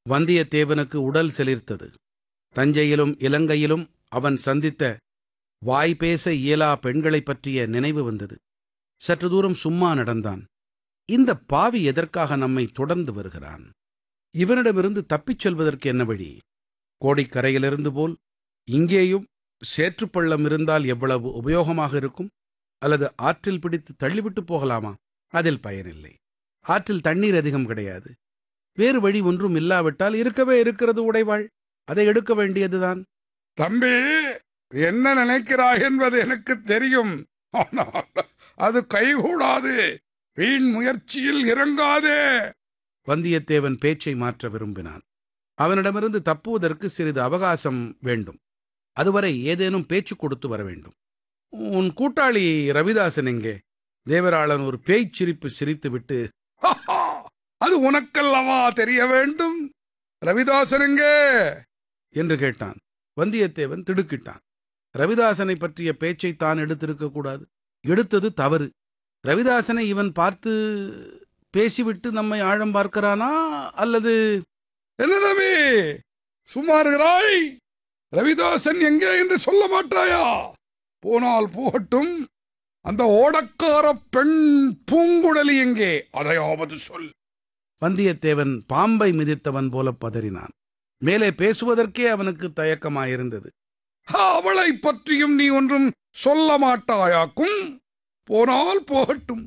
வந்தியத்தேவனுக்கு உடல் சிலிர்த்தது தஞ்சையிலும் இலங்கையிலும் அவன் சந்தித்த வாய் பேச இயலா பெண்களைப் பற்றிய நினைவு வந்தது சற்று தூரம் சும்மா நடந்தான் இந்த பாவி எதற்காக நம்மை தொடர்ந்து வருகிறான் இவனிடமிருந்து தப்பிச் செல்வதற்கு என்ன வழி கோடிக்கரையிலிருந்து போல் இங்கேயும் சேற்றுப்பள்ளம் இருந்தால் எவ்வளவு உபயோகமாக இருக்கும் அல்லது ஆற்றில் பிடித்து தள்ளிவிட்டு போகலாமா அதில் பயனில்லை ஆற்றில் தண்ணீர் அதிகம் கிடையாது வேறு வழி ஒன்றும் இல்லாவிட்டால் இருக்கவே இருக்கிறது உடைவாள் அதை எடுக்க வேண்டியதுதான் தம்பி என்ன நினைக்கிறாய் என்பது எனக்கு தெரியும் ஆனால் அது கைகூடாது வீண் முயற்சியில் இறங்காதே வந்தியத்தேவன் பேச்சை மாற்ற விரும்பினான் அவனிடமிருந்து தப்புவதற்கு சிறிது அவகாசம் வேண்டும் அதுவரை ஏதேனும் பேச்சு கொடுத்து வர வேண்டும் உன் கூட்டாளி ரவிதாசன் எங்கே தேவராளன் ஒரு பேய்ச் சிரிப்பு சிரித்துவிட்டு ஹஹா, அது உனக்கல்லவா தெரிய வேண்டும் ரவிதாசன் எங்கே என்று கேட்டான் வந்தியத்தேவன் திடுக்கிட்டான் ரவிதாசனை பற்றிய பேச்சை தான் எடுத்திருக்க கூடாது எடுத்தது தவறு ரவிதாசனை இவன் பார்த்து பேசிவிட்டு நம்மை ஆழம் பார்க்கிறானா அல்லது என்ன தம்பி சும்மா இருக்கிறாய் ரவிதாசன் எங்கே என்று சொல்ல மாட்டாயா போனால் போகட்டும் அந்த ஓடக்கார பெண் பூங்குழலி எங்கே அதையாவது சொல் வந்தியத்தேவன் பாம்பை மிதித்தவன் போல பதறினான் மேலே பேசுவதற்கே அவனுக்கு தயக்கமாயிருந்தது அவளை பற்றியும் நீ ஒன்றும் சொல்ல மாட்டாயாக்கும் போனால் போகட்டும்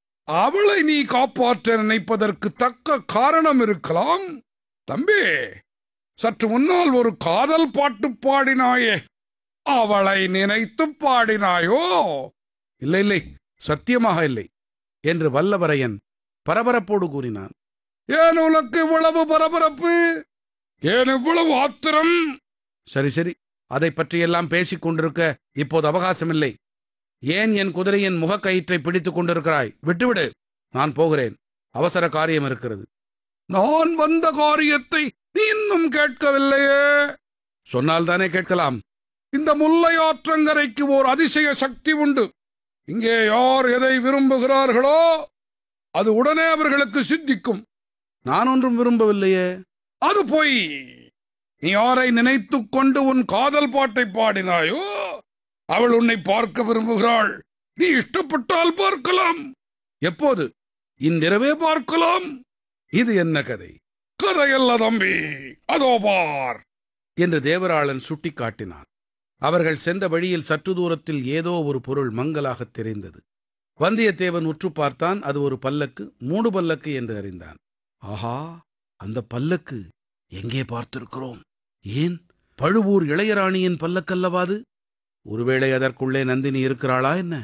அவளை நீ காப்பாற்ற நினைப்பதற்கு தக்க காரணம் இருக்கலாம் தம்பி சற்று முன்னால் ஒரு காதல் பாட்டு பாடினாயே அவளை நினைத்து பாடினாயோ இல்லை இல்லை சத்தியமாக இல்லை என்று வல்லவரையன் பரபரப்போடு கூறினான் ஏன் உனக்கு இவ்வளவு பரபரப்பு ஏன் இவ்வளவு ஆத்திரம் சரி சரி அதை பற்றியெல்லாம் பேசிக் கொண்டிருக்க இப்போது அவகாசமில்லை ஏன் என் குதிரையின் முகக்கயிற்றை பிடித்துக் கொண்டிருக்கிறாய் விட்டுவிடு நான் போகிறேன் அவசர காரியம் இருக்கிறது நான் வந்த காரியத்தை நீ இன்னும் கேட்கவில்லையே சொன்னால் தானே கேட்கலாம் இந்த முல்லை ஆற்றங்கரைக்கு ஓர் அதிசய சக்தி உண்டு இங்கே யார் எதை விரும்புகிறார்களோ அது உடனே அவர்களுக்கு சித்திக்கும் நான் ஒன்றும் விரும்பவில்லையே அது பொய் நீ யாரை நினைத்துக் கொண்டு உன் காதல் பாட்டை பாடினாயோ அவள் உன்னை பார்க்க விரும்புகிறாள் நீ இஷ்டப்பட்டால் பார்க்கலாம் எப்போது இன்றிரவே பார்க்கலாம் இது என்ன கதை கதையல்ல தம்பி அதோ பார் என்று தேவராளன் சுட்டிக்காட்டினான் அவர்கள் சென்ற வழியில் சற்று தூரத்தில் ஏதோ ஒரு பொருள் மங்கலாகத் தெரிந்தது வந்தியத்தேவன் உற்று பார்த்தான் அது ஒரு பல்லக்கு மூடு பல்லக்கு என்று அறிந்தான் ஆஹா அந்த பல்லக்கு எங்கே பார்த்திருக்கிறோம் ஏன் பழுவூர் இளையராணியின் பல்லக்கல்லவாது ஒருவேளை அதற்குள்ளே நந்தினி இருக்கிறாளா என்ன